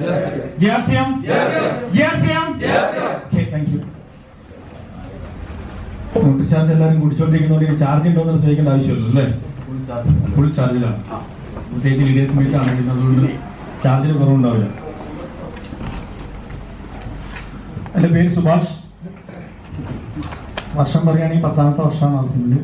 J R C M J R C M okay thank you note charge എല്ലാവരും കുടിച്ചോണ്ടിരിക്കുന്നതുകൊണ്ട് charge ഉണ്ടോ എന്ന് ചോദിക്കേണ്ട ആവശ്യമില്ല അല്ലേ ഫുൾ ചാർജിലാണ് പ്രത്യേകിച്ച് ലീഡേഴ്സ് മീറ്റ് ആണെങ്കിൽ അതുകൊണ്ട് ചാർജിന് കുറവുണ്ടാവില്ല എൻ്റെ പേര് സുഭാഷ് വർഷം പറയുകയാണെങ്കിൽ പത്താമത്തെ വർഷമാണ് ആർ സിമിൽ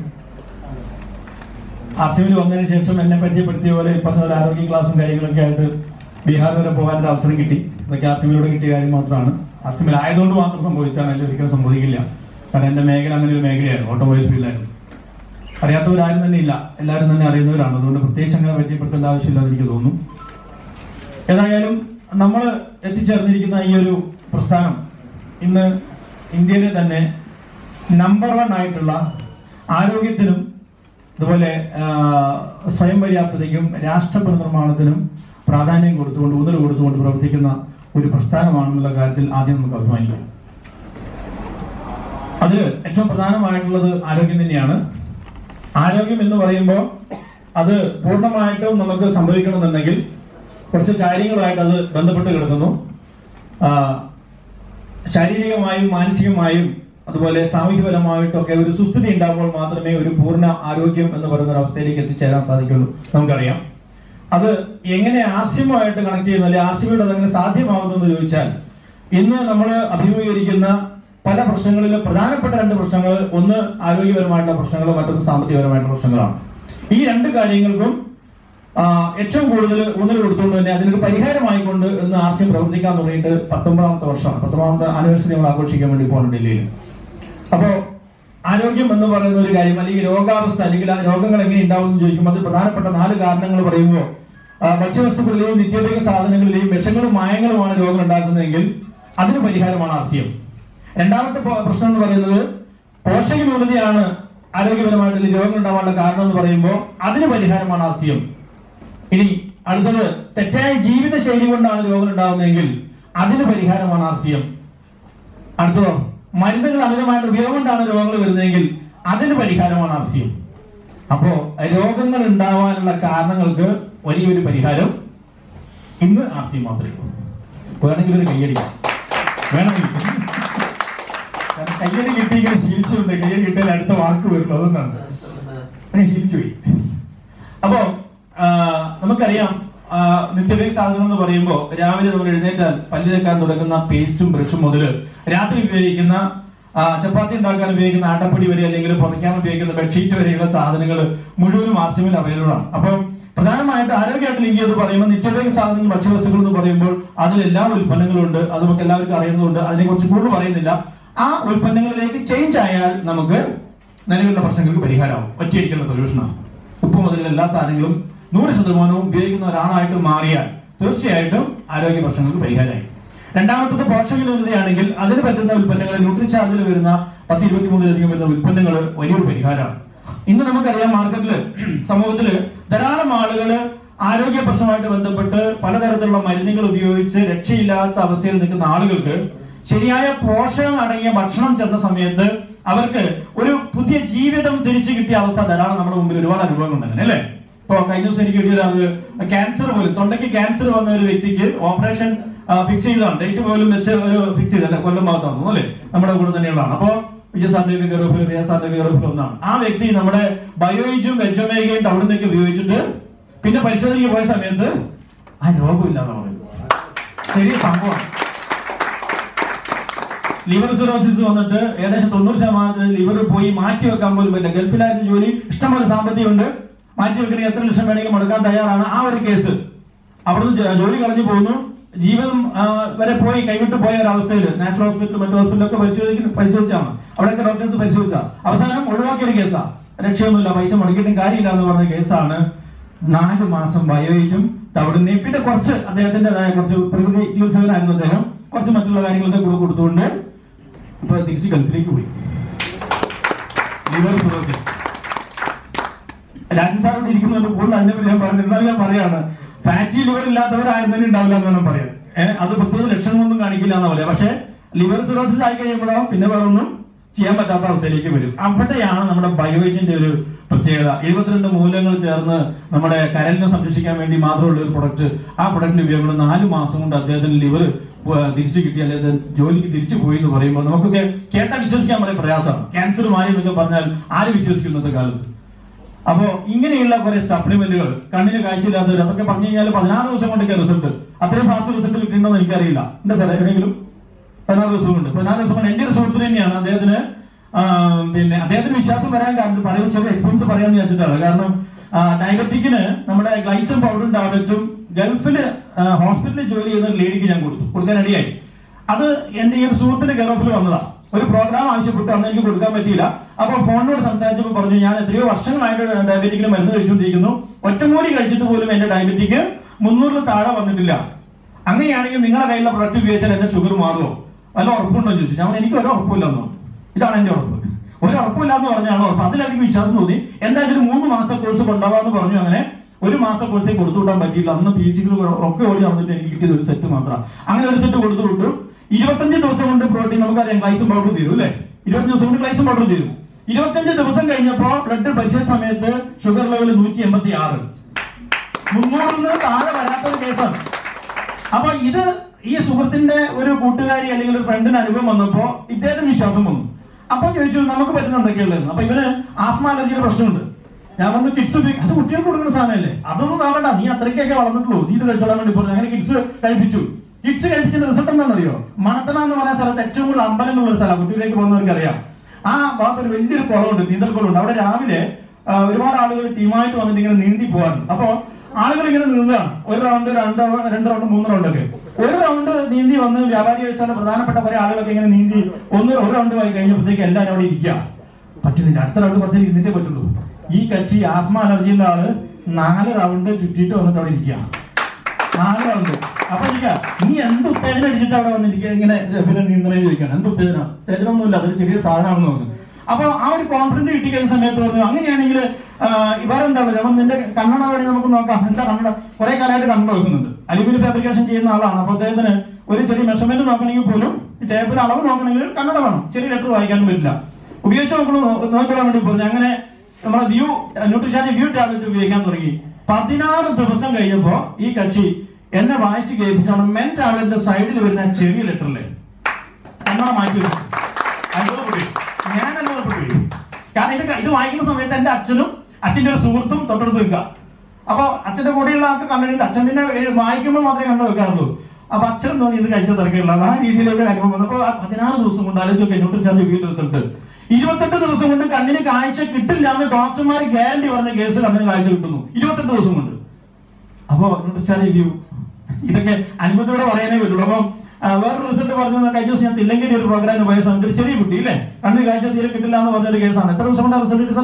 ആർ സിമിൽ വന്നതിന് ശേഷം എന്നെ പരിചയപ്പെടുത്തിയ പോലെ ഈ പറഞ്ഞ പോലെ ആരോഗ്യ ക്ലാസ്സും കാര്യങ്ങളൊക്കെ ആയിട്ട് ബീഹാർ വരെ പോകാനൊരു അവസരം കിട്ടി ഇതൊക്കെ ആർ സിമിലൂടെ കിട്ടിയ കാര്യം മാത്രമാണ് ആർ സിമിൽ ആയതുകൊണ്ട് മാത്രം സംഭവിച്ചാണ് അല്ലെങ്കിൽ ഒരിക്കലും സംഭവിക്കില്ല കാരണം എൻ്റെ മേഖല അങ്ങനെ ഒരു മേഖലയായിരുന്നു ഓട്ടോമൊബൈൽ ഫീൽഡായിരുന്നു അറിയാത്തവരാരും തന്നെ ഇല്ല എല്ലാവരും തന്നെ അറിയുന്നവരാണ് അതുകൊണ്ട് പ്രത്യേകിച്ച് അങ്ങനെ പരിചയപ്പെടുത്തേണ്ട ആവശ്യമില്ലെന്ന് എനിക്ക് തോന്നുന്നു ഏതായാലും നമ്മൾ എത്തിച്ചേർന്നിരിക്കുന്ന ഈ ഒരു പ്രസ്ഥാനം ഇന്ന് ഇന്ത്യയിലെ തന്നെ നമ്പർ വൺ ആയിട്ടുള്ള ആരോഗ്യത്തിനും അതുപോലെ ആ, സ്വയം പര്യാപ്തതയ്ക്കും രാഷ്ട്ര നിർമ്മാണത്തിനും പ്രാധാന്യം കൊടുത്തുകൊണ്ട് ഊന്നൽ കൊടുത്തുകൊണ്ട് പ്രവർത്തിക്കുന്ന ഒരു പ്രസ്ഥാനമാണെന്നുള്ള കാര്യത്തിൽ ആദ്യം നമുക്ക് അഭിമാനിക്കാം അതിൽ ഏറ്റവും പ്രധാനമായിട്ടുള്ളത് ആരോഗ്യം തന്നെയാണ് ആരോഗ്യം എന്ന് പറയുമ്പോൾ അത് പൂർണ്ണമായിട്ടും നമുക്ക് സംഭവിക്കണമെന്നുണ്ടെങ്കിൽ കുറച്ച് കാര്യങ്ങളുമായിട്ട് അത് ബന്ധപ്പെട്ട് കിടക്കുന്നു ആ, ശാരീരികമായും മാനസികമായും അതുപോലെ സാമൂഹ്യപരമായിട്ടൊക്കെ ഒരു സുസ്ഥിതി ഉണ്ടാകുമ്പോൾ മാത്രമേ ഒരു പൂർണ്ണ ആരോഗ്യം എന്ന് പറയുന്ന ഒരു അവസ്ഥയിലേക്ക് എത്തിച്ചേരാൻ സാധിക്കുള്ളൂ നമുക്കറിയാം അത് എങ്ങനെ ആർസിയുമായിട്ട് കണക്ട് ചെയ്യുന്നു അല്ലെങ്കിൽ ആർസിയുമായിട്ട് അതെങ്ങനെ സാധ്യമാകുന്നു എന്ന് ചോദിച്ചാൽ ഇന്ന് നമ്മൾ അഭിമുഖീകരിക്കുന്ന പല പ്രശ്നങ്ങളിലും പ്രധാനപ്പെട്ട രണ്ട് പ്രശ്നങ്ങൾ ഒന്ന് ആരോഗ്യപരമായിട്ടുള്ള പ്രശ്നങ്ങൾ മറ്റൊന്ന് സാമ്പത്തികപരമായിട്ടുള്ള പ്രശ്നങ്ങളാണ് ഈ രണ്ട് കാര്യങ്ങൾക്കും ആ, ഏറ്റവും കൂടുതൽ ഊന്നൽ കൊടുത്തുകൊണ്ട് തന്നെ അതിനൊരു പരിഹാരമായിക്കൊണ്ട് ഇന്ന് ആർ സി പ്രവർത്തിക്കാൻ തുടങ്ങിയിട്ട് പത്തൊമ്പതാമത്തെ വർഷമാണ് പത്തൊമ്പതാമത്തെ ആനിവേഴ്സറി നമ്മൾ ആഘോഷിക്കാൻ വേണ്ടി പോകുന്നു ഡൽഹിയിൽ അപ്പോ ആരോഗ്യം എന്ന് പറയുന്ന ഒരു കാര്യം അല്ലെങ്കിൽ രോഗാവസ്ഥ അല്ലെങ്കിൽ ആ രോഗങ്ങൾ എങ്ങനെ ഉണ്ടാവും എന്ന് ചോദിക്കുമ്പോൾ അതിൽ പ്രധാനപ്പെട്ട നാല് കാരണങ്ങൾ പറയുമ്പോൾ ആ, ഭക്ഷ്യവസ്തുക്കളിലെയും നിത്യോപയോഗ സാധനങ്ങളിലെയും വിഷങ്ങളും മായങ്ങളുമാണ് രോഗം ഉണ്ടാക്കുന്നതെങ്കിൽ അതിന് പരിഹാരമാണ് ആർ സി എം രണ്ടാമത്തെ പ- പ്രശ്നം എന്ന് പറയുന്നത് പോഷക ന്യൂനതയാണ് ആരോഗ്യപരമായിട്ട് രോഗങ്ങൾ ഉണ്ടാവാനുള്ള കാരണം എന്ന് പറയുമ്പോൾ അതിന് പരിഹാരമാണ് ആർ സി എം ഇനി അടുത്തത് തെറ്റായ ജീവിത ശൈലി കൊണ്ടാണ് രോഗം ഉണ്ടാകുന്നതെങ്കിൽ അതിന് പരിഹാരമാണ് ആർ സി എം അടുത്തതോ മരുന്നുകൾ അമിതമായിട്ട് ഉപയോഗം കൊണ്ടാണ് രോഗങ്ങൾ വരുന്നതെങ്കിൽ അതിന് പരിഹാരമാണ് ആർ സി എം അപ്പോ രോഗങ്ങൾ ഉണ്ടാവാനുള്ള കാരണങ്ങൾക്ക് വലിയൊരു പരിഹാരം ഇന്ന് ആർ സി എം മാത്രമേ ഉള്ളൂ വേണമെങ്കിൽ ഒരു കയ്യടിക്കാം വേണമെങ്കിൽ കാരണം കയ്യടി കിട്ടി ഇങ്ങനെ ശീലിച്ചുകൊണ്ട് കയ്യടി കിട്ടിയാൽ അടുത്ത വാക്ക് വരുള്ളൂ അതുകൊണ്ടാണ് അങ്ങനെ ശീലിച്ചു പോയി അപ്പോ ആ, നമുക്കറിയാം ആ, നിത്യോപയോഗ സാധനങ്ങൾ എന്ന് പറയുമ്പോൾ രാവിലെ നമ്മൾ എഴുന്നേറ്റാൽ പല്ല് തേക്കാൻ തുടങ്ങുന്ന പേസ്റ്റും ബ്രഷും മുതൽ രാത്രി ഉപയോഗിക്കുന്ന ആ, ചപ്പാത്തി ഉണ്ടാക്കാൻ ഉപയോഗിക്കുന്ന ആട്ടപ്പൊടി വരെ അല്ലെങ്കിൽ പുതയ്ക്കാൻ ഉപയോഗിക്കുന്ന ബെഡ്ഷീറ്റ് വരെയുള്ള സാധനങ്ങൾ മുഴുവനും ആർസിമിൽ അവൈലബിൾ ആണ് അപ്പോൾ പ്രധാനമായിട്ട് ആരോഗ്യമായിട്ട് ലിങ്ക് ചെയ്ത് പറയുമ്പോൾ നിത്യോപയോഗ സാധനങ്ങൾ ഭക്ഷ്യവസ്തുക്കൾ എന്ന് പറയുമ്പോൾ അതിൽ എല്ലാ ഉൽപ്പന്നങ്ങളും ഉണ്ട് അത് നമുക്ക് എല്ലാവർക്കും അറിയുന്നതുകൊണ്ട് അതിനെക്കുറിച്ച് കൂടുതൽ പറയുന്നില്ല ആ ഉൽപ്പന്നങ്ങളിലേക്ക് ചേഞ്ച് ആയാൽ നമുക്ക് നിലവിലുള്ള പ്രശ്നങ്ങൾക്ക് പരിഹാരമാവും ഒറ്റയടിക്കുള്ള സൊല്യൂഷനാണ് ഉപ്പ് മുതലുള്ള എല്ലാ സാധനങ്ങളും നൂറ് ശതമാനവും ഉപയോഗിക്കുന്ന ഒരാളായിട്ട് മാറിയാൽ തീർച്ചയായിട്ടും ആരോഗ്യ പ്രശ്നങ്ങൾക്ക് പരിഹാരമായി രണ്ടാമത്തത് പോഷക ന്യൂനതയാണെങ്കിൽ അതിന് പറ്റുന്ന ഉൽപ്പന്നങ്ങൾ ന്യൂട്രിചാർജിൽ വരുന്ന പത്ത് ഇരുപത്തി മൂന്നിലധികം വരുന്ന ഉൽപ്പന്നങ്ങൾ വലിയൊരു പരിഹാരമാണ് ഇന്ന് നമുക്കറിയാം മാർക്കറ്റില് സമൂഹത്തില് ധാരാളം ആളുകള് ആരോഗ്യ പ്രശ്നമായിട്ട് ബന്ധപ്പെട്ട് പലതരത്തിലുള്ള മരുന്നുകൾ ഉപയോഗിച്ച് രക്ഷയില്ലാത്ത അവസ്ഥയിൽ നിൽക്കുന്ന ആളുകൾക്ക് ശരിയായ പോഷകം അടങ്ങിയ ഭക്ഷണം ചെന്ന സമയത്ത് അവർക്ക് ഒരു പുതിയ ജീവിതം തിരിച്ചു കിട്ടിയ അവസ്ഥ ധാരാളം നമ്മുടെ മുമ്പിൽ ഒരുപാട് അനുഭവങ്ങൾ ഉണ്ട് അല്ലേ ഇപ്പൊ കഴിഞ്ഞ ദിവസം എനിക്ക് കിട്ടിയത് അത് ക്യാൻസർ പോലും തൊണ്ടയ്ക്ക് ക്യാൻസർ വന്ന ഒരു വ്യക്തിക്ക് ഓപ്പറേഷൻ ഫിക്സ് ചെയ്തതാണ് ഡേറ്റ് പോലും വെച്ച് ഒരു ഫിക്സ് ചെയ്തല്ല കൊല്ലം ഭാഗത്താണ് അല്ലേ നമ്മുടെ കൂടെ തന്നെയുള്ളതാണ് അപ്പോ വിജയ സാറിന്റെ ഗർഭ റിയ സാറിന്റെ ഗർഭത്തിൽ ഒന്നാണ് ആ വ്യക്തി നമ്മുടെ ബയോയിജും വെജോമേഗയും തവിടുന്നൊക്കെ ഉപയോഗിച്ചിട്ട് പിന്നെ പരിശോധനയ്ക്ക് പോയ സമയത്ത് ആ രോഗമില്ലാന്ന് പറയുന്നത് ചെറിയ സംഭവമാണ് ലിവർ സിറോസിസ് വന്നിട്ട് ഏകദേശം തൊണ്ണൂറ് ശതമാനത്തിന് ലിവർ പോയി മാറ്റി വെക്കാൻ പോലും പറ്റില്ല ഗൾഫിലായിരുന്ന ജോലി ഇഷ്ടംപോലെ സാമ്പത്തികമുണ്ട് മാറ്റി വെക്കണമെങ്കിൽ എത്ര ലക്ഷം വേണമെങ്കിലും മുടക്കാൻ തയ്യാറാണ് ആ ഒരു കേസ് അവിടുന്ന് ജോ- ജോലി കളഞ്ഞു പോകുന്നു ജീവിതം ആ, വരെ പോയി കൈവിട്ട് പോയ ഒരു അവസ്ഥയിൽ നാഷണൽ ഹോസ്പിറ്റൽ മറ്റു ഹോസ്പിറ്റലൊക്കെ പരിശോധിക്കുന്ന പരിശോധിച്ചാണ് അവിടെയൊക്കെ ഡോക്ടേഴ്സ് പരിശോധിച്ച അവസാനം ഒഴിവാക്കിയ ഒരു കേസാ രക്ഷയൊന്നുമില്ല പൈസ മുടക്കിയിട്ടും കാര്യമില്ല എന്ന് പറഞ്ഞ കേസാണ് നാല് മാസം ബയോയിറ്റും തവിടുന്നേയും പിന്നെ കുറച്ച് അദ്ദേഹത്തിന്റേതായ കുറച്ച് പ്രകൃതി ചികിത്സകനായിരുന്നു അദ്ദേഹം കുറച്ച് മറ്റുള്ള കാര്യങ്ങളൊക്കെ കൂടെ കൊടുത്തുകൊണ്ട് ഇപ്പൊ തിരിച്ച് ഗൾഫിലേക്ക് പോയി ലിവർ സിറോസിസ് രാജു സാറോട് ഇരിക്കുന്നതുകൊണ്ട് കൂടുതൽ അതിനെ പറ്റി ഞാൻ പറയുന്നത് എന്നാലും ഞാൻ പറയാണ് ഫാറ്റി ലിവർ ഇല്ലാത്തവരാരും തന്നെ ഉണ്ടാവില്ല എന്ന് വേണം പറയാൻ ഏഹ് അത് പ്രത്യേക ലക്ഷണമൊന്നും കാണിക്കില്ല എന്നാ പറയാം പക്ഷെ ലിവർ സിറോസിസ് ആയി കഴിയുമ്പോഴോ പിന്നെ വേറെ ഒന്നും ചെയ്യാൻ പറ്റാത്ത അവസ്ഥയിലേക്ക് വരും അവിടെയാണ് നമ്മുടെ ബയോജിന്റെ ഒരു പ്രത്യേകത എഴുപത്തിരണ്ട് മൂലങ്ങൾ ചേർന്ന് നമ്മുടെ കരലിനെ സംരക്ഷിക്കാൻ വേണ്ടി മാത്രമുള്ള ഒരു പ്രൊഡക്റ്റ് ആ പ്രൊഡക്റ്റിന്റെ ഉപയോഗം കൊണ്ട് നാല് മാസം കൊണ്ട് അദ്ദേഹത്തിന് ലിവർ തിരിച്ചു കിട്ടി അല്ലെങ്കിൽ ജോലിക്ക് തിരിച്ചു പോയി എന്ന് പറയുമ്പോൾ നമുക്കൊക്കെ കേട്ടാ വിശ്വസിക്കാൻ വളരെ പ്രയാസമാണ് ക്യാൻസർ മാറി എന്നൊക്കെ പറഞ്ഞാൽ ആര് വിശ്വസിക്കും ഇന്നത്തെ കാലത്ത് അപ്പോ ഇങ്ങനെയുള്ള കുറെ സപ്ലിമെന്റുകൾ കണ്ണിന് കാഴ്ചയില്ലാത്തവർ അതൊക്കെ പറഞ്ഞു കഴിഞ്ഞാൽ പതിനാറ് ദിവസം കൊണ്ടൊക്കെ റിസൾട്ട് അത്രയും ഫാസ്റ്റ് റിസൾട്ട് കിട്ടിയിട്ടുണ്ടോ എന്ന് എനിക്കറിയില്ല ഉണ്ട് സാറേ എവിടെയെങ്കിലും പതിനാറ് ദിവസം കൊണ്ട് പതിനാറ് ദിവസം കൊണ്ട് എന്റെ ഒരു സുഹൃത്തിന് തന്നെയാണ് അദ്ദേഹത്തിന് ആ, പിന്നെ അദ്ദേഹത്തിന് വിശ്വാസം വരാൻ കാരണം പറയുമ്പോൾ ചെറിയ എക്സ്പീരിയൻസ് പറയാന്ന് വിചാരിച്ചിട്ടാണ് കാരണം ഡയബറ്റിക്കിന് നമ്മുടെ ഗ്ലൈസം പൗഡറും ടാബ്ലറ്റും ഗൾഫില് ഹോസ്പിറ്റലിൽ ജോലി ചെയ്യുന്ന ഒരു ലേഡിക്ക് ഞാൻ കൊടുത്തു കൊടുക്കാൻ റെഡിയായി അത് എന്റെ ഈ ഒരു സുഹൃത്തിന്റെ ഗർഭത്തിൽ വന്നതാ ഒരു പ്രോഗ്രാം ആവശ്യപ്പെട്ടു അന്ന് എനിക്ക് കൊടുക്കാൻ പറ്റിയില്ല അപ്പൊ ഫോണിനോട് സംസാരിച്ചപ്പോൾ പറഞ്ഞു ഞാൻ എത്രയോ വർഷങ്ങളായിട്ട് ഡയബറ്റിക്കിന് മരുന്ന് കഴിച്ചുകൊണ്ടിരിക്കുന്നു ഒറ്റമൂലി കഴിച്ചിട്ട് പോലും എന്റെ ഡയബറ്റിക് മുന്നൂറിൽ താഴെ വന്നിട്ടില്ല അങ്ങനെയാണെങ്കിൽ നിങ്ങളുടെ കയ്യിലുള്ള പ്രൊഡക്റ്റ് ഉപയോഗിച്ചാൽ എന്റെ ഷുഗർ മാറുമോ വല്ല ഉറപ്പുണ്ടോ എന്ന് ചോദിച്ചു ഞാൻ പറഞ്ഞു, എനിക്ക് ഒരു ഉറപ്പില്ലെന്നു ഇതാണ് എന്റെ ഉറപ്പ് ഒരു ഉറപ്പില്ല എന്ന് പറഞ്ഞാണ് ഉറപ്പ് അതിലധികം വിശ്വാസം തോന്നി എന്തായാലും ഒരു മൂന്ന് മാസത്തെ കോഴ്സ് കൊണ്ടുപോകാന്ന് പറഞ്ഞു അങ്ങനെ ഒരു മാസത്തെ കോഴ്സേ കൊടുത്തു വിടാൻ പറ്റിയില്ല അന്ന് പി എച്ച് ഒക്കെ ഓടി നടന്നിട്ട് എനിക്ക് കിട്ടിയത് ഒരു സെറ്റ് മാത്രം അങ്ങനെ ഒരു സെറ്റ് കൊടുത്തു വിട്ടു ഇരുപത്തഞ്ച് ദിവസം കൊണ്ട് പ്രോട്ടീൻ നമുക്കറിയാം ഗ്ലൈസും പൗഡർ തീരും അല്ലേ ഇരുപത്തഞ്ച് ദിവസം കൊണ്ട് ഗ്ലൈസും പൗഡർ തീരും ഇരുപത്തഞ്ച് ദിവസം കഴിഞ്ഞപ്പോ ബ്ലഡ് പരിശോധിച്ച സമയത്ത് ഷുഗർ ലെവൽ നൂറ്റി എൺപത്തി ആറ് മുന്നൂറിന് താഴെ വരാത്ത ഒരു കേസാണ് അപ്പൊ ഇത് ഈ സുഹൃത്തിന്റെ ഒരു കൂട്ടുകാരി അല്ലെങ്കിൽ ഒരു ഫ്രണ്ടിന് അനുഭവം വന്നപ്പോ ഇദ്ദേഹത്തിന് വിശ്വാസം വന്നു അപ്പൊ ചോദിച്ചു നമുക്ക് പറ്റുന്ന എന്തൊക്കെയുള്ളതെന്ന് അപ്പൊ ഇവന് ആസ്മ അലർജിയുടെ പ്രശ്നമുണ്ട് ഞാൻ പറഞ്ഞു കിഡ്സ് അത് കുട്ടികൾക്ക് കൊടുക്കുന്ന സാധനമല്ലേ അതൊന്നും നോക്കണ്ട നീ അത്രയ്ക്കൊക്കെ വളർന്നിട്ടുള്ളൂ നീ ഇത് കഴിച്ചോളാൻ വേണ്ടി പറഞ്ഞു അങ്ങനെ കിഡ്സ് കഴിപ്പിച്ചു കിഡ്സ് കഴിപ്പിച്ചതിന്റെ റിസൾട്ട് എന്താണെന്നറിയോ മണത്തണ എന്ന് പറയുന്ന സ്ഥലത്ത് ഏറ്റവും കൂടുതൽ അമ്പലങ്ങളുള്ള ഒരു സ്ഥലം കുട്ടിയിലേക്ക് പോകുന്നവർക്ക് അറിയാം ആ ഭാഗത്ത് ഒരു വലിയൊരു കുളമുണ്ട് നീന്തൽക്കുളമുണ്ട് അവിടെ രാവിലെ ആ, ഒരുപാട് ആളുകൾ ടീമായിട്ട് വന്നിട്ട് ഇങ്ങനെ നീന്തി പോകാറുണ്ട് അപ്പോ ആളുകൾ ഇങ്ങനെ നീന്തുകയാണ് ഒരു റൗണ്ട് രണ്ട് രണ്ട് റൗണ്ട് മൂന്ന് റൗണ്ട് ഒക്കെ ഒരു റൗണ്ട് നീന്തി വന്ന് വ്യാപാരി വ്യവസായ പ്രധാനപ്പെട്ട കുറെ ആളുകളൊക്കെ ഇങ്ങനെ നീന്തി ഒന്ന് ഒരു റൗണ്ട് ആയി കഴിഞ്ഞപ്പോഴത്തേക്ക് എല്ലാവരും അവിടെ ഇരിക്കുക പറ്റുന്നില്ല അടുത്ത റൗണ്ട് കുറച്ച് ഇരുന്നിട്ടേ പറ്റുള്ളൂ ഈ കക്ഷി ആസ്മ അലർജിയുള്ള ആള് നാല് റൗണ്ട് ചുറ്റിയിട്ട് വന്നിട്ട് അവിടെ ഇരിക്കുക നാല് റൗണ്ട് അപ്പൊ ഇരിക്കുക നീ എന്ത് ഉത്തേജനം അടിച്ചിട്ട് അവിടെ വന്നിരിക്കുക ഇങ്ങനെ പിന്നെ നീന്തണേ ചോദിക്കണം എന്ത് ഉത്തേജനം ഉത്തേജനം ഒന്നുമില്ല അതൊരു ചെറിയ സാധനമാണെന്ന് പറഞ്ഞു അപ്പൊ ആ ഒരു കോൺഫിഡൻസ് കിട്ടിക്കഴിഞ്ഞ സമയത്ത് പറഞ്ഞു അങ്ങനെയാണെങ്കിൽ ഇവരെന്താണ് നമ്മൾ നിന്റെ കണ്ണട വേണ്ടി നമുക്ക് നോക്കാം എന്താ കണ്ണട കുറെ കാലമായിട്ട് കണ്ണട വെക്കുന്നുണ്ട് അലുമിനിയം ഫാബ്രിക്കേഷൻ ചെയ്യുന്ന ആളാണ് അപ്പൊ അദ്ദേഹത്തിന് ഒരു ചെറിയ മെഷർമെന്റ് നോക്കണമെങ്കിൽ പോലും ടേബിൾ അളവ് നോക്കണമെങ്കിൽ കണ്ണട വേണം ചെറിയ ലെറ്റർ വായിക്കാനും പറ്റില്ല ഉപയോഗിച്ച് നോക്കണം നോക്കിക്കൊള്ളാൻ വേണ്ടി പറഞ്ഞു അങ്ങനെ നമ്മളെ വ്യൂ ന്യൂട്രിഷാനി വ്യൂ ടാബ്ലറ്റ് ഉപയോഗിക്കാൻ തുടങ്ങി പതിനാറ് ദിവസം കഴിഞ്ഞപ്പോ ഈ കക്ഷി എന്നെ വായിച്ച് കേൾപ്പിച്ചാണ് മെൻ ടാബ്ലറ്റിന്റെ സൈഡിൽ വരുന്ന ആ ചെറിയ ലെറ്ററിലെ കണ്ണട മാറ്റി വെച്ചു അത്ഭുതപ്പെട്ടു ഞാൻ അത്ഭുതപ്പെട്ടു കാരണം ഇത് ക- ഇത് വായിക്കുന്ന സമയത്ത് എന്റെ അച്ഛനും അച്ഛന്റെ ഒരു സുഹൃത്തും തൊട്ടടുത്ത് നിൽക്കുക അപ്പൊ അച്ഛന്റെ കൂടെയുള്ള ആൾക്ക് കണ്ടിട്ട് അച്ഛൻ പിന്നെ എഴു- വായിക്കുമ്പോൾ മാത്രമേ കണ്ടു വെക്കാറുള്ളൂ അപ്പൊ അച്ഛനും തോന്നി ഇത് കഴിച്ച തിരക്കുള്ളത് ആ രീതിയിലൊക്കെ ഒരു അനുഭവം വന്നു അപ്പൊ ആ പതിനാറ് ദിവസം കൊണ്ട് ആലോചിച്ചൊക്കെ എന്നോട്ട് ചാർജ് വീട്ടിൽ റിസൾട്ട് ഇരുപത്തെട്ട് ദിവസം കൊണ്ട് കണ്ണിന് കാഴ്ച കിട്ടില്ല എന്ന് ഡോക്ടർമാർ ഗ്യാരണ്ടി പറഞ്ഞ കേസ് കണ്ണിന് കാഴ്ച കിട്ടുന്നു ഇരുപത്തെട്ട് ദിവസം കൊണ്ട് അപ്പോ ന്യൂട്രിച്ചാലി വ്യൂ ഇതൊക്കെ അനുഭവത്തോടെ പറയാനേ പറ്റുള്ളൂ അപ്പം ആ, വേറൊരു റിസൾട്ട് പറഞ്ഞത് കഴിഞ്ഞ ദിവസം ഞാൻ തില്ലങ്കേരി ഒരു പ്രോഗ്രാമിന് പോയ സമയത്ത് ഒരു ചെറിയ കുട്ടി അല്ലേ കണ്ണിന് കാഴ്ച തീരെ കിട്ടില്ല എന്ന് പറഞ്ഞൊരു കേസാണ് എത്ര ദിവസം കൊണ്ടാണ് റിസൾട്ട് കിട്ടി സാറേ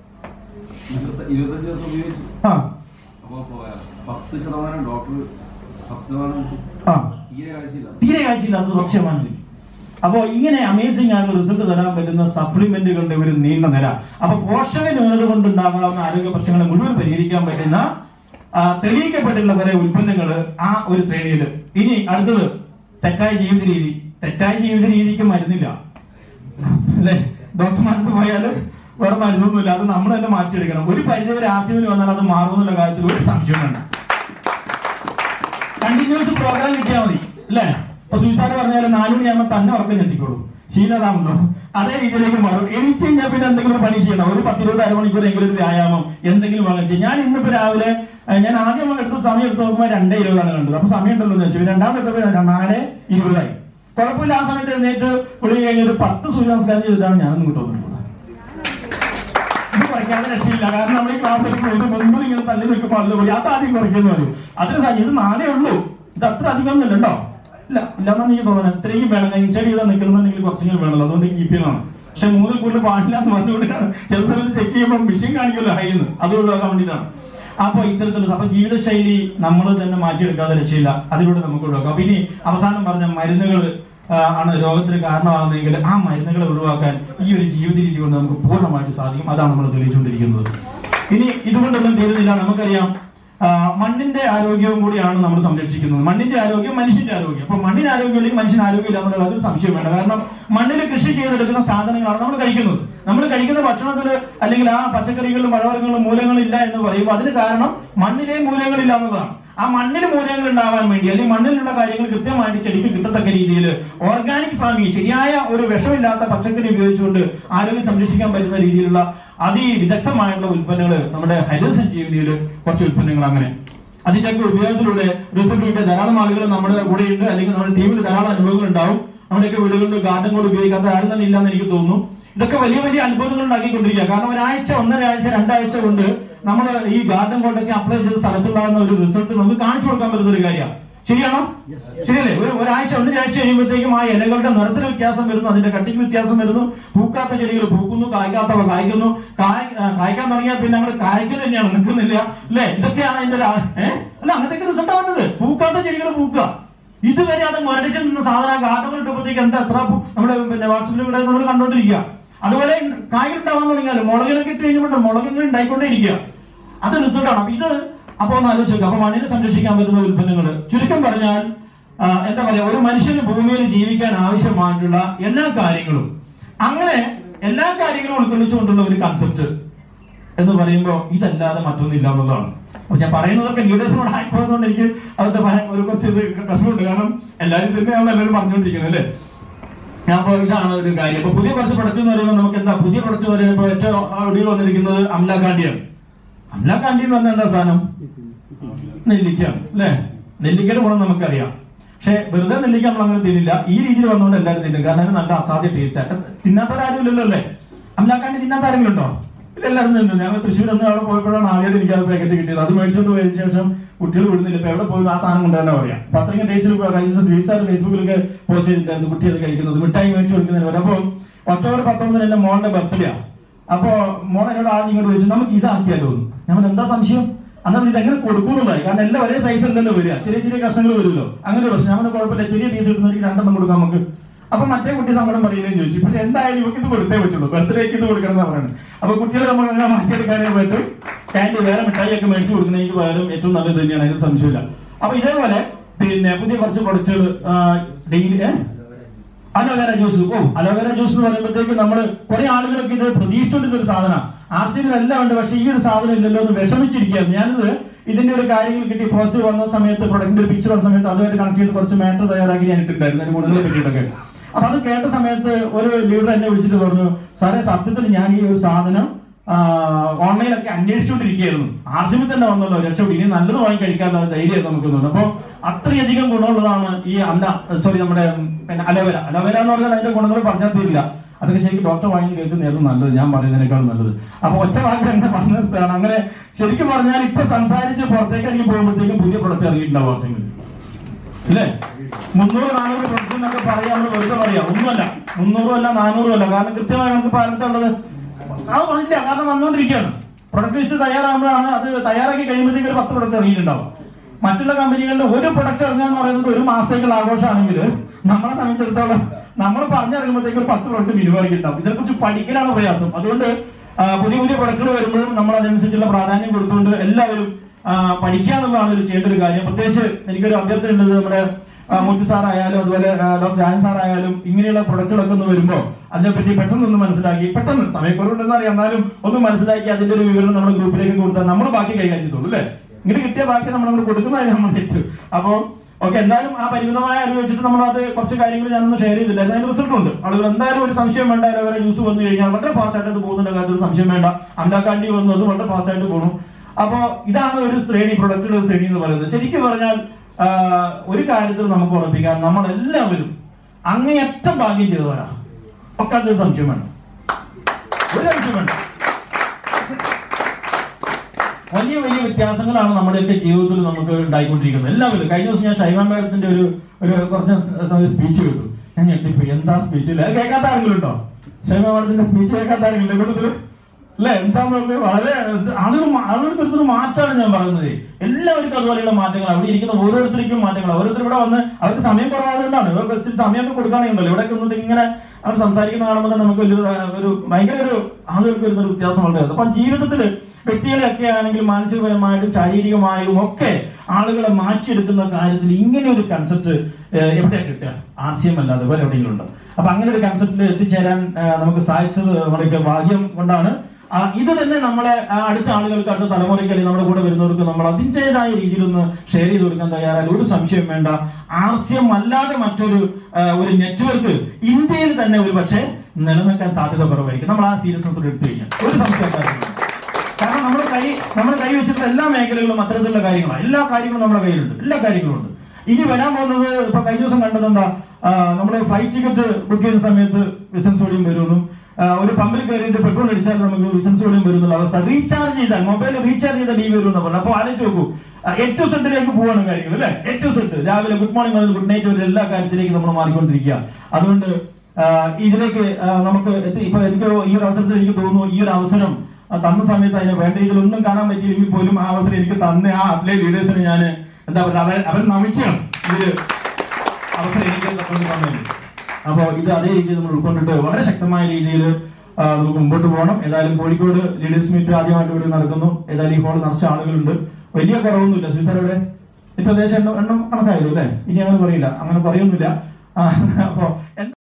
ഇരുപത്തി- ഇരുപത്തഞ്ച് ദിവസം ഉപയോഗിച്ചു ആ അപ്പൊ പ- പത്ത് ശതമാനം ഡോക്ടർ പത്ത് ശതമാനം ആ തീരെ കാഴ്ചയില്ല തീരെ കാഴ്ചയില്ലാത്ത തുടർച്ചയമാണ് അപ്പോ ഇങ്ങനെ അമേസിംഗ് ആയിട്ടുള്ള റിസൾട്ട് തരാൻ പറ്റുന്ന സപ്ലിമെന്റുകളുടെ ഒരു നീണ്ട നിര അപ്പൊ പോഷക ന്യൂനത കൊണ്ടുണ്ടാകാവുന്ന ആരോഗ്യ പ്രശ്നങ്ങളെ മുഴുവൻ പരിഹരിക്കാൻ പറ്റുന്ന ആ, തെളിയിക്കപ്പെട്ടിട്ടുള്ള കുറെ ഉൽപ്പന്നങ്ങൾ ആ ഒരു ശ്രേണിയിൽ ഇനി അടുത്തത് തെറ്റായ ജീവിത രീതി തെറ്റായ ജീവിത രീതിക്ക് മരുന്നില്ല അല്ലെ ഡോക്ടർമാർക്ക് പോയാൽ വേറെ മരുന്നൊന്നുമില്ല അത് നമ്മൾ തന്നെ മാറ്റിയെടുക്കണം ഒരു പരിധി വരെ ആശുപത്രി വന്നാൽ അത് മാറുമെന്നുള്ള കാര്യത്തിൽ ഒരു സംശയം വേണ്ട കണ്ടിന്യൂസ് പ്രോഗ്രാം കിട്ടിയാൽ മതി അല്ലേ ഇപ്പൊ സുസാറ് പറഞ്ഞാൽ നാലു മണിയാകുമ്പോൾ തന്നെ ഉറക്കം ഞെട്ടിക്കോളൂ ശീലതാണല്ലോ അതേ രീതിയിലേക്ക് മാറും എണീച്ച് കഴിഞ്ഞാൽ പിന്നെ എന്തെങ്കിലും ഒരു പണി ചെയ്യണം ഒരു പത്തിരുപത് അരമണിക്കൂർ എങ്കിലും ഒരു വ്യായാമം എന്തെങ്കിലും വാങ്ങാൻ ചെയ്യും ഞാൻ ഇന്നിപ്പോ രാവിലെ ഏഹ്, ഞാൻ ആദ്യം എടുത്ത സമയം എടുത്ത് നോക്കുമ്പോൾ രണ്ടേ ഇരുപതാണ് കണ്ടത് അപ്പൊ സമയം ഉണ്ടല്ലോ എന്ന് വെച്ചു രണ്ടാമത്തെ എടുത്തപ്പോൾ നാല് ഇരുപതായി കുഴപ്പമില്ല ആ സമയത്ത് എഴുന്നേറ്റ് കുളി കഴിഞ്ഞ് ഒരു പത്ത് സൂര്യ നമസ്കാരം ചെയ്തിട്ടാണ് ഞാനൊന്നും ഇങ്ങോട്ട് വന്നിട്ടുള്ളത് ഇത് കുറയ്ക്കാതെ രക്ഷയില്ല കാരണം നമ്മൾ ഈ ക്ലാസ് എടുക്കുമ്പോൾ ഇത് മുൻപിൽ ഇങ്ങനെ തള്ളി നിൽക്കുമ്പോൾ അല്ല പോയി അത് ആദ്യം കുറയ്ക്കുന്നു പറയും അതിന് സാധ്യത ഇത് നാലേ ഉള്ളൂ ഇത് അത്ര അധികം ഒന്നുമില്ല കേട്ടോ ഇല്ല ഇല്ലെന്നാണ് എനിക്ക് തോന്നുന്നത് ഇത്രയും വേണം ഇൻസൈഡ് ചെയ്താൽ നിൽക്കണമെന്നുണ്ടെങ്കിൽ കുറച്ചെങ്കിലും വേണമല്ലോ അതുകൊണ്ട് കീപ്പ് ചെയ്യണം പക്ഷെ മൂന്നിൽ കൂടുതൽ പാടില്ല എന്ന് പറഞ്ഞുകൊണ്ട് ചില സമയത്ത് ചെക്ക് ചെയ്യുമ്പോൾ മെഷീൻ കാണിക്കുമല്ലോ ഹൈന്ന് അത് ഒഴിവാക്കാൻ വേണ്ടിയിട്ടാണ് അപ്പൊ ഇത്തരത്തിലുള്ള അപ്പൊ ജീവിതശൈലി നമ്മൾ തന്നെ മാറ്റിയെടുക്കാതെ രക്ഷയില്ല അതിലൂടെ നമുക്ക് ഒഴിവാക്കാം അപ്പൊ ഇനി അവസാനം പറഞ്ഞ മരുന്നുകൾ ആ, ആണ് രോഗത്തിന് കാരണമാകുന്നതെങ്കിൽ ആ മരുന്നുകളെ ഒഴിവാക്കാൻ ഈ ഒരു ജീവിത രീതി കൊണ്ട് നമുക്ക് പൂർണ്ണമായിട്ട് സാധിക്കും അതാണ് നമ്മൾ തെളിയിച്ചുകൊണ്ടിരിക്കുന്നത് ഇനി ഇതുകൊണ്ടൊന്നും തീരുന്നില്ല നമുക്കറിയാം ആ, മണ്ണിന്റെ ആരോഗ്യവും കൂടിയാണ് നമ്മൾ സംരക്ഷിക്കുന്നത് മണ്ണിന്റെ ആരോഗ്യം മനുഷ്യന്റെ ആരോഗ്യം അപ്പൊ മണ്ണിന് ആരോഗ്യം ഇല്ലെങ്കിൽ മനുഷ്യന് ആരോഗ്യം ഇല്ല എന്നുള്ള കാര്യത്തിൽ സംശയം വേണ്ട കാരണം മണ്ണിൽ കൃഷി ചെയ്തെടുക്കുന്ന സാധനങ്ങളാണ് നമ്മൾ കഴിക്കുന്നത് നമ്മൾ കഴിക്കുന്ന ഭക്ഷണത്തിൽ അല്ലെങ്കിൽ ആ പച്ചക്കറികളിലും പഴവർഗ്ഗങ്ങളിലും മൂലകങ്ങൾ ഇല്ല എന്ന് പറയുമ്പോൾ അതിന് കാരണം മണ്ണിലെ മൂലകങ്ങളില്ല എന്നതാണ് ആ മണ്ണിൽ മൂലകങ്ങൾ ഉണ്ടാവാൻ വേണ്ടി അല്ലെങ്കിൽ മണ്ണിലുള്ള കാര്യങ്ങൾ കൃത്യമായിട്ട് ചെടിക്ക് കിട്ടത്തക്ക രീതിയിൽ ഓർഗാനിക് ഫാമിംഗ് ശരിയായ ഒരു വിഷമില്ലാത്ത പച്ചക്കറി ഉപയോഗിച്ചുകൊണ്ട് ആരോഗ്യം സംരക്ഷിക്കാൻ പറ്റുന്ന രീതിയിലുള്ള അതിവിദഗ്ധമായിട്ടുള്ള ഉൽപ്പന്നങ്ങൾ നമ്മുടെ ഹരിത സഞ്ജീവനിയിൽ കുറച്ച് ഉൽപ്പന്നങ്ങൾ അങ്ങനെ അതിന്റെയൊക്കെ ഉപയോഗത്തിലൂടെ റിസൾട്ട് കിട്ടിയ ധാരാളം ആളുകൾ നമ്മുടെ കൂടെ ഉണ്ട് അല്ലെങ്കിൽ നമ്മുടെ ടീമിൽ ധാരാളം അനുഭവങ്ങൾ ഉണ്ടാവും നമ്മുടെയൊക്കെ വീടുകളിൽ ഗാർഡൻ കോഡ് ഉപയോഗിക്കാത്ത ആരും തന്നെ ഇല്ലെന്ന് എനിക്ക് തോന്നുന്നു ഇതൊക്കെ വലിയ വലിയ അത്ഭുതങ്ങൾ ഉണ്ടാക്കിക്കൊണ്ടിരിക്കുക കാരണം ഒരാഴ്ച ഒന്നര ആഴ്ച രണ്ടാഴ്ച കൊണ്ട് നമ്മൾ ഈ ഗാർഡൻ കോഡൊക്കെ അപ്ലൈ ചെയ്ത സ്ഥലത്തുണ്ടാകുന്ന ഒരു റിസൾട്ട് നമുക്ക് കാണിച്ചു കൊടുക്കാൻ പറ്റുന്ന ഒരു കാര്യമാണ് ശരിയാണോ ശരിയല്ലേ ഒരു ഒരാഴ്ച ഒന്നര ആഴ്ച കഴിയുമ്പോഴത്തേക്കും ആ ഇലകളുടെ നിറത്തിന് വ്യത്യാസം വരുന്നു അതിന്റെ കട്ടിക്ക് വ്യത്യാസം വരുന്നു പൂക്കാത്ത ചെടികൾ പൂക്കുന്നു കായ്ക്കാത്തവ കായ്ക്കുന്നു കായ് ആ, കായ്ക്കാൻ തുടങ്ങിയാൽ പിന്നെ അങ്ങോട്ട് കായ്ക്കൽ തന്നെയാണ് നിൽക്കുന്നില്ല അല്ലേ ഇതൊക്കെയാണ് അതിന്റെ ഒരു ആ- ഏ? അല്ല അങ്ങനത്തെ റിസൾട്ട് വന്നത് പൂക്കാത്ത ചെടികൾ പൂക്കുക ഇതുവരെ അത് മുരടിച്ച് നിന്ന സാധനം ഗാർഡൻ ഇട്ടപ്പോഴത്തേക്ക് എന്താ എത്ര പൂ- നമ്മുടെ പിന്നെ വാട്സപ്പിൽ ഇവിടെ നമ്മൾ കണ്ടോണ്ടിരിക്കുക അതുപോലെ കായ്കൾ ഉണ്ടാവാൻ തുടങ്ങിയാലും മുളകിനൊക്കെ ഇട്ട് കഴിഞ്ഞപ്പോൾ മുളകിങ്ങനെ ഉണ്ടായിക്കൊണ്ടേ ഇരിക്കുക അത് റിസൾട്ടാണ് അപ്പൊ ഇത് അപ്പൊ ഒന്ന് ആലോചിച്ച് നോക്കുക അപ്പൊ മണ്ണിനെ സംരക്ഷിക്കാൻ പറ്റുന്ന ഉൽപ്പന്നങ്ങൾ ചുരുക്കം പറഞ്ഞാൽ ആ, എന്താ പറയാ ഒരു മനുഷ്യന് ഭൂമിയിൽ ജീവിക്കാൻ ആവശ്യമായിട്ടുള്ള എല്ലാ കാര്യങ്ങളും അങ്ങനെ എല്ലാ കാര്യങ്ങളും ഉൾക്കൊള്ളിച്ചുകൊണ്ടുള്ള ഒരു കൺസെപ്റ്റ് എന്ന് പറയുമ്പോൾ ഇതല്ലാതെ മറ്റൊന്നില്ല എന്നുള്ളതാണ് അപ്പൊ ഞാൻ പറയുന്നതൊക്കെ ലീഡേഴ്സിനോട് ആയിപ്പോയതുകൊണ്ട് എനിക്ക് അത് ഭയ- ഒരു കുറച്ച് ഇത് പ്രശ്നമുണ്ട് കാരണം എല്ലാവരും തന്നെയാണ് എല്ലാവരും പറഞ്ഞുകൊണ്ടിരിക്കുന്നത് അല്ലേ അപ്പൊ ഇതാണ് ഒരു കാര്യം അപ്പൊ പുതിയ കുറച്ച് പ്രൊഡക്റ്റ് എന്ന് പറയുമ്പോൾ നമുക്ക് എന്താ പുതിയ പ്രൊഡക്റ്റ് പറയുമ്പോൾ ഏറ്റവും ഒടുവിൽ വന്നിരിക്കുന്നത് അംലാകാണ്ടിയാണ് അംലാകാണ്ടി എന്ന് പറഞ്ഞാൽ എന്താ സാധനം നെല്ലിക്കയാണ് അല്ലേ നെല്ലിക്കയുടെ ഗുണം നമുക്കറിയാം പക്ഷെ വെറുതെ നെല്ലിക്ക നമ്മൾ അങ്ങനെ തിന്നില്ല ഈ രീതിയിൽ വന്നുകൊണ്ട് എല്ലാവരും തിന്നും കാരണം അതിന് നല്ല അസാധ്യ ടേസ്റ്റ് തിന്നാത്തവരാരും ഇല്ലല്ലോ അല്ലേ അംലാക്കാണ്ടി തിന്നാത്ത ആരെങ്കിലും ഉണ്ടോ ഇല്ല എല്ലാവരും തിന്നു ഞങ്ങൾ തൃശ്ശൂർ എന്ന് അവിടെ പോയപ്പോഴാണ് ആദ്യമായിട്ട് എനിക്ക് അത് പാക്കറ്റ് കിട്ടിയത് അത് മേടിച്ചോണ്ട് പോയതിനു ശേഷം കുട്ടികൾ വിടുന്നില്ല ഇപ്പൊ എവിടെ പോയി ആ സാധനം കൊണ്ടുവരാൻ പറയാം അപ്പൊ അത്രയും ടേസ്റ്റിൽ കഴിഞ്ഞ ദിവസം ശ്രീ സാർ ഫേസ്ബുക്കിലൊക്കെ പോസ്റ്റ് ചെയ്തിട്ടുണ്ടായിരുന്നു കുട്ടി അത് കഴിക്കുന്നത് മിഠായി മേടിച്ചു കൊടുക്കുന്നതിന് വരെ അപ്പൊ ഒക്ടോബർ പത്തൊമ്പതിന് എന്റെ മോളുടെ ബർത്ത്ഡേ അപ്പൊ മോൾ എന്നോട് ആദ്യം ഇങ്ങോട്ട് ചോദിച്ചു നമുക്ക് ഇതാക്കിയാലോ എന്ന് ഞാൻ എന്താ സംശയം അന്നേരം ഇത് എങ്ങനെ കൊടുക്കുന്നുണ്ടായി കാരണം എല്ലാം ഒരേ സൈസ് അല്ലല്ലോ വരിക ചെറിയ ചെറിയ കഷ്ണങ്ങൾ വരുമല്ലോ അങ്ങനെ ഒരു പ്രശ്നം അങ്ങനെ കുഴപ്പമില്ല ചെറിയ പീസ് കിട്ടുന്നവർക്ക് രണ്ടെണ്ണം കൊടുക്കാം നമുക്ക് അപ്പൊ മറ്റേ കുട്ടി സങ്കടം പറയില്ലെന്ന് ചോദിച്ചു പക്ഷെ എന്തായാലും ഇവർക്ക് ഇത് കൊടുത്തേ പറ്റുള്ളൂ ബർത്ത്ഡേക്ക് ഇത് കൊടുക്കണം എന്ന് പറയുന്നത് അപ്പൊ കുട്ടികളെ നമുക്ക് അങ്ങനെ മാറ്റിയെടുക്കാനേ പറ്റും ക്യാൻഡി വേറെ മിഠായി ഒക്കെ മേടിച്ചു കൊടുക്കുന്നതിന് പകരം ഏറ്റവും നല്ലത് തന്നെയാണ് അതിന് സംശയമില്ല അപ്പൊ ഇതേപോലെ പിന്നെ പുതിയ കുറച്ച് പ്രൊഡക്റ്റുകൾ daily aloe vera juice oh aloe vera juice എന്ന് പറയുമ്പോഴത്തേക്ക് നമ്മൾ കുറെ ആളുകളൊക്കെ ഇത് പ്രതീക്ഷിച്ചുകൊണ്ടിരുന്ന ഒരു സാധനം ആർ സി എല്ലാം ഉണ്ട് പക്ഷെ ഈ ഒരു സാധനം ഇല്ലല്ലോ എന്ന് വിഷമിച്ചിരിക്കുകയാണ് ഞാനിത് ഇതിന്റെ ഒരു കാര്യങ്ങൾ കിട്ടി പോസ്റ്റ് വന്ന സമയത്ത് പ്രൊഡക്റ്റിന്റെ ഒരു പിക്ചർ വന്ന സമയത്ത് അതുമായിട്ട് കണക്ട് ചെയ്ത് കുറച്ച് മാറ്റർ തയ്യാറാക്കി ഞാൻ ഇട്ടിട്ടുണ്ടായിരുന്നു അതിന് ഗുണങ്ങളെ പറ്റിയിട്ടൊക്കെ അപ്പൊ അത് കേട്ട സമയത്ത് ഒരു ലീഡർ എന്നെ വിളിച്ചിട്ട് പറഞ്ഞു സാറേ സത്യത്തിൽ ഞാൻ ഈ ഒരു സാധനം ഓൺലൈനിലൊക്കെ അന്വേഷിച്ചുകൊണ്ടിരിക്കുകയായിരുന്നു ആർസിമിൽ തന്നെ വന്നല്ലോ രക്ഷപ്പെട്ടു ഇനി നല്ലത് വാങ്ങി കഴിക്കാനുള്ള ധൈര്യം നമുക്ക് തോന്നുന്നു അപ്പൊ അത്രയധികം ഗുണമുള്ളതാണ് ഈ അല്ല സോറി നമ്മുടെ ഉം, പിന്നെ അലോവേര അലോവേര എന്ന് പറഞ്ഞാൽ അതിന്റെ ഗുണങ്ങൾ പറഞ്ഞാൽ തീരില്ല അതൊക്കെ ശരിക്കും ഡോക്ടർ വാങ്ങി കേൾക്കുന്നതായിരുന്നു നല്ലത് ഞാൻ പറയുന്നതിനേക്കാളും നല്ലത് അപ്പൊ ഒറ്റ വാക്കിൽ എന്നെ പറഞ്ഞു നിർത്തുകയാണ് അങ്ങനെ ശരിക്കും പറഞ്ഞാൽ ഇപ്പൊ സംസാരിച്ച് പുറത്തേക്ക് ഇറങ്ങി പോകുമ്പോഴത്തേക്കും പുതിയ പ്രൊഡക്റ്റ് ഇറങ്ങിയിട്ടുണ്ടാവും ആർസിമിൽ അല്ലേ മുന്നൂറ് നാനൂറ് പ്രൊഡക്റ്റ് എന്നൊക്കെ പറയാം നമ്മൾ വെറുതെ പറയാം ഒന്നുമല്ല മുന്നൂറും അല്ല നാനൂറും അല്ല കാരണം കൃത്യമായി നമുക്ക് പാലത്തുള്ളത് അത് വന്നില്ല കാരണം വന്നുകൊണ്ടിരിക്കുകയാണ് പ്രൊഡക്റ്റ് ലിസ്റ്റ് തയ്യാറാകുമ്പോഴാണ് അത് തയ്യാറാക്കി കഴിയുമ്പോഴത്തേക്ക് ഒരു പത്ത് പ്രൊഡക്റ്റ് ഇറങ്ങിയിട്ടുണ്ടാവും മറ്റുള്ള കമ്പനികളുടെ ഒരു പ്രൊഡക്റ്റ് ഇറങ്ങുക എന്ന് പറയുന്നത് ഒരു മാസത്തേക്കുള്ള ആഘോഷമാണെങ്കിൽ നമ്മളെ സംബന്ധിച്ചിടത്തോളം നമ്മൾ പറഞ്ഞിറങ്ങുമ്പോഴത്തേക്ക് ഒരു പത്ത് പ്രൊഡക്റ്റ് മിനിമം ഇറങ്ങിയിട്ടുണ്ടാവും ഇതിനെക്കുറിച്ച് പഠിക്കലാണ് പ്രയാസം അതുകൊണ്ട് ആ, പുതിയ പുതിയ പ്രൊഡക്റ്റുകൾ വരുമ്പോഴും നമ്മൾ അതനുസരിച്ചുള്ള പ്രാധാന്യം കൊടുത്തുകൊണ്ട് എല്ലാവരും ആ, പഠിക്കുക എന്നുള്ളതാണ് ഇതിൽ ചെയ്യേണ്ട ഒരു കാര്യം പ്രത്യേകിച്ച് എനിക്കൊരു അഭ്യർത്ഥന ഉള്ളത് നമ്മുടെ ആ, മുത്തി സാറായാലും അതുപോലെ ആ, ഡോക്ടർ ജാൻ സാറായാലും ഇങ്ങനെയുള്ള പ്രൊഡക്റ്റുകളൊക്കെ ഒന്ന് വരുമ്പോൾ അതിനെപ്പറ്റി പെട്ടെന്ന് ഒന്ന് മനസ്സിലാക്കി പെട്ടെന്ന് സമയക്കുറവുണ്ടെന്ന് അറിയാം എന്നാലും ഒന്ന് മനസ്സിലാക്കി അതിന്റെ ഒരു വിവരണം നമ്മുടെ ഗ്രൂപ്പിലേക്ക് കൊടുത്താൽ നമ്മൾ ബാക്കി കൈകാര്യം ചെയ്തോളൂ അല്ലേ ഇങ്ങോട്ട് കിട്ടിയ ബാക്കി നമ്മൾ അങ്ങോട്ട് കൊടുക്കുന്നതായി നമ്മൾ തെറ്റ് അപ്പോൾ ഓക്കെ എന്തായാലും ആ പരിമിതമായ അറിവ് വെച്ചിട്ട് നമ്മൾ അത് കുറച്ച് കാര്യങ്ങൾ ഞാനൊന്ന് ഷെയർ ചെയ്തില്ലായിരുന്നു അതിന് റിസൾട്ട് ഉണ്ട് ആളുകൾ എന്തായാലും ഒരു സംശയം വേണ്ട അവരെ ന്യൂസ് വന്നു കഴിഞ്ഞാൽ വളരെ ഫാസ്റ്റ് ആയിട്ട് അത് പോകുന്നുണ്ട് കാര്യത്തിൽ ഒരു സംശയം വേണ്ട അമലാക്കാണ്ടി വന്നു അത് വളരെ ഫാസ്റ്റ് ആയിട്ട് പോകണം അപ്പോ ഇതാണ് ഒരു ശ്രേണി പ്രൊഡക്റ്റിന്റെ ഒരു ശ്രേണി എന്ന് പറയുന്നത് ശരിക്കും പറഞ്ഞാൽ ആ, ഒരു കാര്യത്തിൽ നമുക്ക് ഉറപ്പിക്കാൻ നമ്മൾ എല്ലാവരും അങ്ങേയറ്റം ഭാഗ്യം ചെയ്തവരാ ഒക്കെ അതിലൊരു സംശയം വേണ്ട ഒരു സംശയം വേണ്ട വലിയ വലിയ വ്യത്യാസങ്ങളാണ് നമ്മുടെയൊക്കെ ജീവിതത്തിൽ നമുക്ക് ഉണ്ടായിക്കൊണ്ടിരിക്കുന്നത് എല്ലാവരും കഴിഞ്ഞ ദിവസം ഞാൻ ഷൈമാൻ മേഡത്തിന്റെ ഒരു ഒരു കുറച്ച് സ്പീച്ച് കേട്ടു ഞാൻ ഞെട്ടിപ്പോയി എന്താ സ്പീച്ച് അത് കേൾക്കാത്ത ആരെങ്കിലും ഉണ്ടോ ഷൈമാ മേഡത്തിന്റെ സ്പീച്ച് കേൾക്കാത്ത ആരെങ്കിലും ഉണ്ടോ കൂട്ടത്തില് അല്ലെ എന്താന്ന് പറഞ്ഞാൽ വളരെ എന്ത് ആളുകൾ മാ- ആളുകൾക്ക് ഒരുത്തൊരു മാറ്റമാണ് ഞാൻ പറയുന്നത് എല്ലാവർക്കും അതുപോലെയുള്ള മാറ്റങ്ങൾ അവിടെ ഇരിക്കുന്ന ഓരോരുത്തർക്കും മാറ്റങ്ങൾ ഓരോരുത്തർ ഇവിടെ വന്ന് അവർക്ക് സമയം കുറവായതുകൊണ്ടാണ് ഇവർക്ക് ഇച്ചിരി സമയമൊക്കെ കൊടുക്കുകയാണെങ്കിലോ ഇവിടെ വന്നിട്ട് ഇങ്ങനെ അവർ സംസാരിക്കുന്ന കാണുമ്പോൾ തന്നെ നമുക്ക് വലിയൊരു ആ, ഒരു ഭയങ്കര ഒരു ആളുകൾക്ക് വരുന്ന ഒരു വ്യത്യാസം വളരെ അപ്പൊ ജീവിതത്തിൽ വ്യക്തികളെയൊക്കെ ആണെങ്കിലും മാനസികപരമായിട്ടും ശാരീരികമായും ഒക്കെ ആളുകളെ മാറ്റിയെടുക്കുന്ന കാര്യത്തിൽ ഇങ്ങനെ ഒരു കൺസെപ്റ്റ് എവിടെയാ കിട്ടുക ആർ സി എം അല്ലാതെ വേറെ എവിടെയെങ്കിലും ഉണ്ടോ അപ്പൊ അങ്ങനെ ഒരു കൺസെപ്റ്റിൽ എത്തിച്ചേരാൻ ആ, നമുക്ക് സാധിച്ചത് നമ്മുടെ ഭാഗ്യം കൊണ്ടാണ് ആ, ഇത് തന്നെ നമ്മളെ ആ, അടുത്ത ആളുകൾക്ക് അടുത്ത തലമുറയ്ക്ക് അല്ലെങ്കിൽ നമ്മുടെ കൂടെ വരുന്നവർക്ക് നമ്മൾ അതിൻ്റെതായ രീതിയിൽ ഒന്ന് ഷെയർ ചെയ്ത് കൊടുക്കാൻ തയ്യാറായാൽ ഒരു സംശയം വേണ്ട ആർസ്യം അല്ലാതെ മറ്റൊരു ആ, ഒരു നെറ്റ്വർക്ക് ഇന്ത്യയിൽ തന്നെ ഒരു പക്ഷേ നിലനിൽക്കാൻ സാധ്യത കുറവായിരിക്കും നമ്മൾ ആ സീരിയസ്നെസ് എടുത്തു കഴിഞ്ഞാൽ ഒരു സംശയം കാര്യമില്ല. കാരണം നമ്മുടെ കൈ നമ്മുടെ കൈ വെച്ചിട്ടുള്ള എല്ലാ മേഖലകളും അത്തരത്തിലുള്ള കാര്യങ്ങളാണ് എല്ലാ കാര്യങ്ങളും നമ്മുടെ കയ്യിലുണ്ട് എല്ലാ കാര്യങ്ങളും ഉണ്ട് ഇനി വരാൻ പോകുന്നത് ഇപ്പൊ കഴിഞ്ഞ ദിവസം കണ്ടത് എന്താ നമ്മുടെ ഫ്ലൈറ്റ് ടിക്കറ്റ് ബുക്ക് ചെയ്യുന്ന സമയത്ത് വിസൻസ് ഓടിയും വരുമെന്നും ആ, ഒരു പമ്പിൽ കയറിയിട്ട് പെട്രോൾ അടിച്ചാൽ നമുക്ക് വിസൻസ് ഓടിയും വരുന്നുള്ള അവസ്ഥ റീചാർജ് ചെയ്താൽ മൊബൈൽ റീചാർജ് ചെയ്താൽ ഡി വരും എന്ന് പറഞ്ഞു അപ്പൊ ആലോചിച്ച് നോക്കൂ ഏറ്റവും സെറ്റിലേക്ക് പോവാണ് കാര്യങ്ങൾ അല്ലെ ഏറ്റവും സെറ്റ് രാവിലെ ഗുഡ് മോർണിംഗ് മുതൽ ഗുഡ് നൈറ്റ് വരെ എല്ലാ കാര്യത്തിലേക്ക് നമ്മൾ മാറിക്കൊണ്ടിരിക്കുക അതുകൊണ്ട് ആ, ഇതിലേക്ക് ആ, നമുക്ക് എത്തി ഇപ്പൊ എനിക്ക് ഈ ഒരു അവസരത്തിൽ എനിക്ക് തോന്നുന്നു ഈ ഒരു അവസരം ആ തന്ന സമയത്ത് അതിനെ വേണ്ട രീതിയിൽ ഒന്നും കാണാൻ പറ്റിയില്ലെങ്കിൽ പോലും ആ അവസരം എനിക്ക് തന്ന ആ അപ്ലൈ ലീഡേഴ്സിന് ഞാൻ എന്താ പറയുക അവർ അവർ നമിക്കണം ഈ ഒരു അവസരം എനിക്ക് കൊണ്ട് തന്നത് അപ്പോൾ ഇത് അതേ രീതിയിൽ നമ്മൾ ഉൾക്കൊണ്ടിട്ട് വളരെ ശക്തമായ രീതിയിൽ നമുക്ക് മുമ്പോട്ട് പോകണം ഏതായാലും കോഴിക്കോട് ലീഡേഴ്സ് മീറ്റ് ആദ്യമായിട്ട് ഇവിടെ നടക്കുന്നു ഏതായാലും ഈ ഹോൾ നിറച്ച ആളുകളുണ്ട് വലിയ കുറവൊന്നുമില്ല സുസാറയുടെ ഇപ്പൊ ഏകദേശം എണ്ണം എണ്ണം കണക്കായല്ലോ അല്ലേ ഇനി അങ്ങനെ കുറയില്ല അങ്ങനെ കുറയൊന്നുമില്ല ആ, അപ്പോ